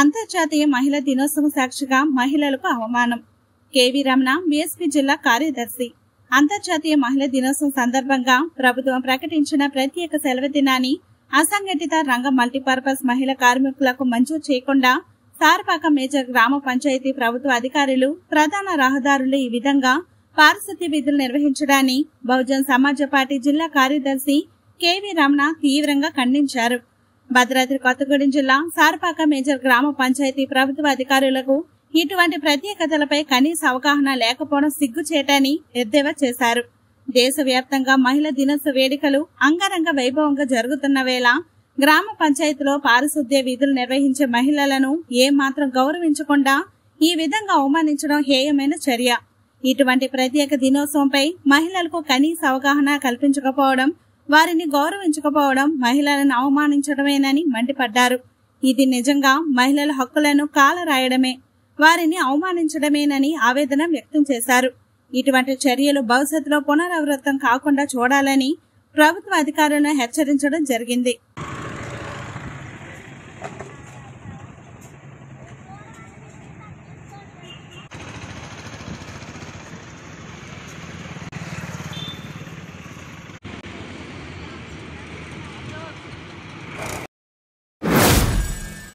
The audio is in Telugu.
అంతర్జాతీయ మహిళా దినోత్సవం సాక్షిగా మహిళలకు అవమానం కేవీ రమణ బీఎస్పీ జిల్లా కార్యదర్శి అంతర్జాతీయ మహిళా దినోత్సవం సందర్భంగా ప్రభుత్వం ప్రకటించిన ప్రత్యేక సెలవు దినాన్ని అసంఘటిత రంగ మల్టీపర్పస్ మహిళా కార్మికులకు మంజూరు చేయకుండా సారపాక మేజర్ గ్రామ పంచాయతీ ప్రభుత్వ అధికారులు ప్రధాన రహదారులు ఈ విధంగా పారిశుద్ధ్య విధులు నిర్వహించడాన్ని బహుజన్ సమాజ్ పార్టీ జిల్లా కార్యదర్శి కేవీ రమణ తీవ్రంగా ఖండించారు భద్రాద్రి కొత్తగూడెం జిల్లా సారపాక మేజర్ గ్రామ పంచాయతీ ప్రభుత్వ అధికారులకు ఇటువంటి ప్రత్యేకతలపై కనీస అవగాహన లేకపోవడం సిగ్గుచేటని ఎద్దేవా చేశారు దేశవ్యాప్తంగా మహిళా దినోత్సవ వేడుకలు అంగరంగ వైభవంగా జరుగుతున్న వేళ గ్రామ పంచాయతీలో పారిశుద్ధ్య విధులు నిర్వహించే మహిళలను ఏమాత్రం గౌరవించకుండా ఈ విధంగా అవమానించడం హేయమైన చర్య ఇటువంటి ప్రత్యేక దినోత్సవంపై మహిళలకు కనీస అవగాహన కల్పించకపోవడం వారిని గౌరవించకపోవడం మహిళలను అవమానించడమేనని మండిపడ్డారు ఇది నిజంగా మహిళల హక్కులను కాలరాయడమే వారిని అవమానించడమేనని ఆవేదన వ్యక్తం చేశారు ఇటువంటి చర్యలు భవిష్యత్తులో పునరావృతం కాకుండా చూడాలని ప్రభుత్వ అధికారులను హెచ్చరించడం జరిగింది